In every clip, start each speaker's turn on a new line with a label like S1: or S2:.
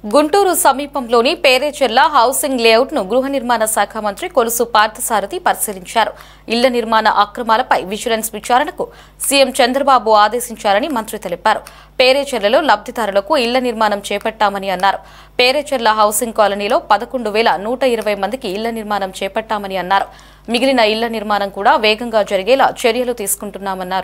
S1: గుంటూరు సమీపంలోని Perecherla housing layout ను గృహ నిర్మాణ శాఖ మంత్రి కొలుసు పార్థసారథి పరిశీలించారు ఇళ్ల నిర్మాణ అక్రమాలపై విజిలెన్స్ విచారణకు సీఎం చంద్రబాబు ఆదేశించారని మంత్రి తెలిపారు పేరేచెర్లలో లబ్ధిదారులకు ఇళ్ల నిర్మాణం చేపట్టామని అన్నారు పేరేచెర్ల హౌసింగ్ కాలనీలో పదకొండు వేల నూట ఇరవై మందికి ఇళ్ల నిర్మాణం చేపట్టామని అన్నారు మిగిలిన ఇళ్ల నిర్మాణం కూడా వేగంగా జరిగేలా చర్యలు తీసుకుంటున్నామన్నారు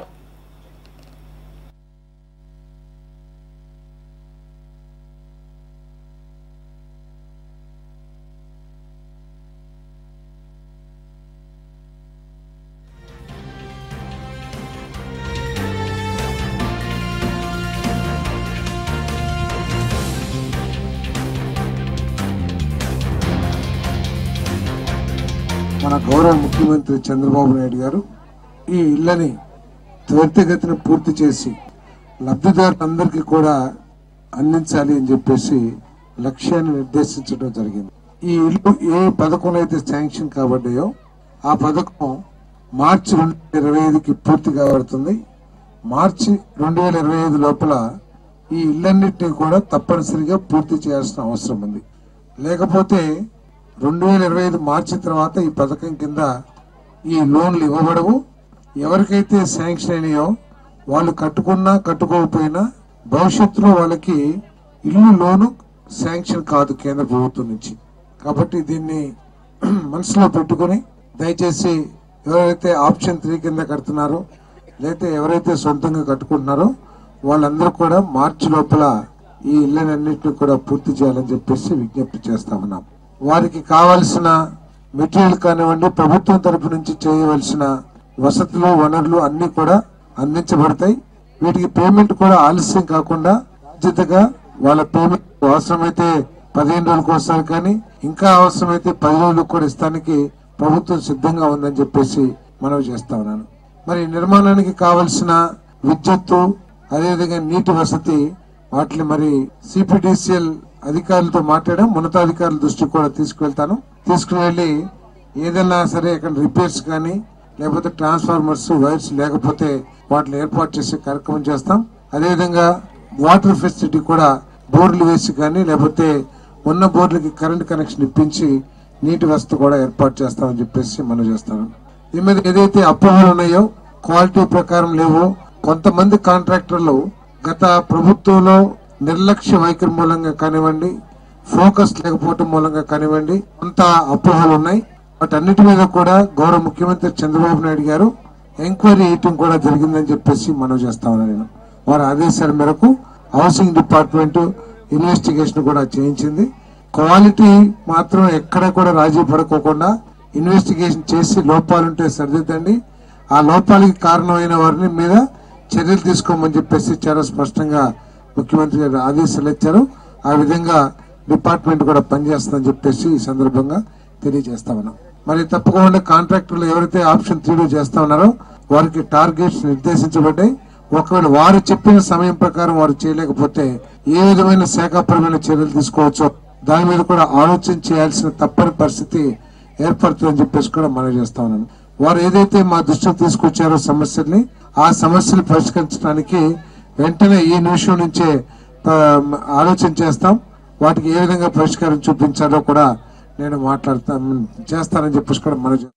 S2: మన గౌరవ ముఖ్యమంత్రి చంద్రబాబు నాయుడు గారు ఈ ఇళ్లని త్వరితగతిన పూర్తి చేసి లబ్ధిదారులందరికీ కూడా అందించాలి అని చెప్పేసి లక్ష్యాన్ని నిర్దేశించడం జరిగింది ఈ ఇల్లు ఏ పథకంలో అయితే శాంక్షన్ కాబడ్డాయో ఆ పథకం మార్చి రెండు వేల ఇరవై ఐదుకి పూర్తి కాబడుతుంది మార్చి రెండు వేల ఇరవై ఐదు లోపల ఈ ఇళ్ళన్నింటినీ కూడా తప్పనిసరిగా పూర్తి చేయాల్సిన అవసరం ఉంది లేకపోతే రెండు వేల ఇరవై ఐదు మార్చి తర్వాత ఈ పథకం కింద ఈ లోన్లు ఇవ్వబడవు ఎవరికైతే శాంక్షన్ అయినాయో వాళ్ళు కట్టుకున్నా కట్టుకోకపోయినా భవిష్యత్తులో వాళ్ళకి ఇల్లు లోను శాంక్షన్ కాదు కేంద్ర ప్రభుత్వం నుంచి కాబట్టి దీన్ని మనసులో పెట్టుకొని దయచేసి ఎవరైతే ఆప్షన్ త్రీ కింద కడుతున్నారో లేకపోతే ఎవరైతే సొంతంగా కట్టుకుంటున్నారో వాళ్ళందరూ కూడా మార్చి లోపల ఈ ఇళ్ళనన్నింటినీ కూడా పూర్తి చేయాలని చెప్పేసి విజ్ఞప్తి చేస్తా ఉన్నాం వారికి కావాల్సిన మెటీరియల్ కానివ్వండి ప్రభుత్వం తరపు నుంచి చేయవలసిన వసతులు వనరులు అన్ని కూడా అందించబడతాయి వీటికి పేమెంట్ కూడా ఆలస్యం కాకుండా బాధ్యతగా వాళ్ళ పేమెంట్ అవసరమైతే పదిహేను రోజులకు వస్తారు కానీ ఇంకా అవసరమైతే పది రోజులకు కూడా ఇస్తానికి ప్రభుత్వం సిద్ధంగా ఉందని చెప్పేసి మనవి చేస్తా ఉన్నాను మరి నిర్మాణానికి కావలసిన విద్యుత్తు అదేవిధంగా నీటి వసతి వాటిని మరి సిపిడిసిఎల్ అధికారులతో మాట్లాడడం ఉన్నతాధికారుల దృష్టికి కూడా తీసుకువెళ్తాను తీసుకుని వెళ్ళి ఏదైనా సరే ఇక్కడ రిపేర్స్ కానీ లేకపోతే ట్రాన్స్ఫార్మర్స్ వైర్స్ లేకపోతే వాటిని ఏర్పాటు చేసే కార్యక్రమం చేస్తాం అదేవిధంగా వాటర్ ఫెసిలిటీ కూడా బోర్లు వేసి కానీ లేకపోతే ఉన్న బోర్లకి కరెంట్ కనెక్షన్ ఇప్పించి నీటి వసతి కూడా ఏర్పాటు చేస్తామని చెప్పేసి మనం చేస్తాను దీని మీద ఏదైతే అపోహలు ఉన్నాయో క్వాలిటీ ప్రకారం లేవో కొంతమంది కాంట్రాక్టర్లు గత ప్రభుత్వంలో నిర్లక్ష్య వైఖరి మూలంగా కానివ్వండి ఫోకస్ లేకపోవటం మూలంగా కానివ్వండి కొంత అపోహలు ఉన్నాయి వాటన్నిటి మీద కూడా గౌరవ ముఖ్యమంత్రి చంద్రబాబు నాయుడు గారు ఎంక్వైరీ చేయటం కూడా జరిగిందని చెప్పేసి మనం చేస్తా ఉన్నాను నేను వారి ఆదేశాల మేరకు హౌసింగ్ డిపార్ట్మెంట్ ఇన్వెస్టిగేషన్ కూడా చేయించింది క్వాలిటీ మాత్రం ఎక్కడ కూడా రాజీ పడుకోకుండా ఇన్వెస్టిగేషన్ చేసి లోపాలుంటే సరిదిద్దండి ఆ లోపాలకి కారణమైన వారిని మీద చర్యలు తీసుకోమని చెప్పేసి చాలా స్పష్టంగా ముఖ్యమంత్రి గారు ఆదేశాలు ఇచ్చారు ఆ విధంగా డిపార్ట్మెంట్ కూడా పనిచేస్తుందని చెప్పేసి ఈ సందర్భంగా తెలియజేస్తా ఉన్నాం మరి తప్పకుండా కాంట్రాక్టర్లు ఎవరైతే ఆప్షన్ త్రీలో చేస్తా ఉన్నారో వారికి టార్గెట్స్ నిర్దేశించబడ్డాయి ఒకవేళ వారు చెప్పిన సమయం ప్రకారం వారు చేయలేకపోతే ఏ విధమైన శాఖాపరమైన చర్యలు తీసుకోవచ్చో దాని మీద కూడా ఆలోచన చేయాల్సిన తప్పని పరిస్థితి ఏర్పడుతుందని చెప్పేసి కూడా మనం చేస్తా ఉన్నాను వారు ఏదైతే మా దృష్టికి తీసుకొచ్చారో సమస్యల్ని ఆ సమస్యలు పరిష్కరించడానికి వెంటనే ఈ నిమిషం నుంచే ఆ, ఆలోచన చేస్తాం వాటికి ఏ విధంగా పరిష్కారం చూపించాలో కూడా నేను మాట్లాడతా చేస్తానని చెప్పేసి కూడా మనం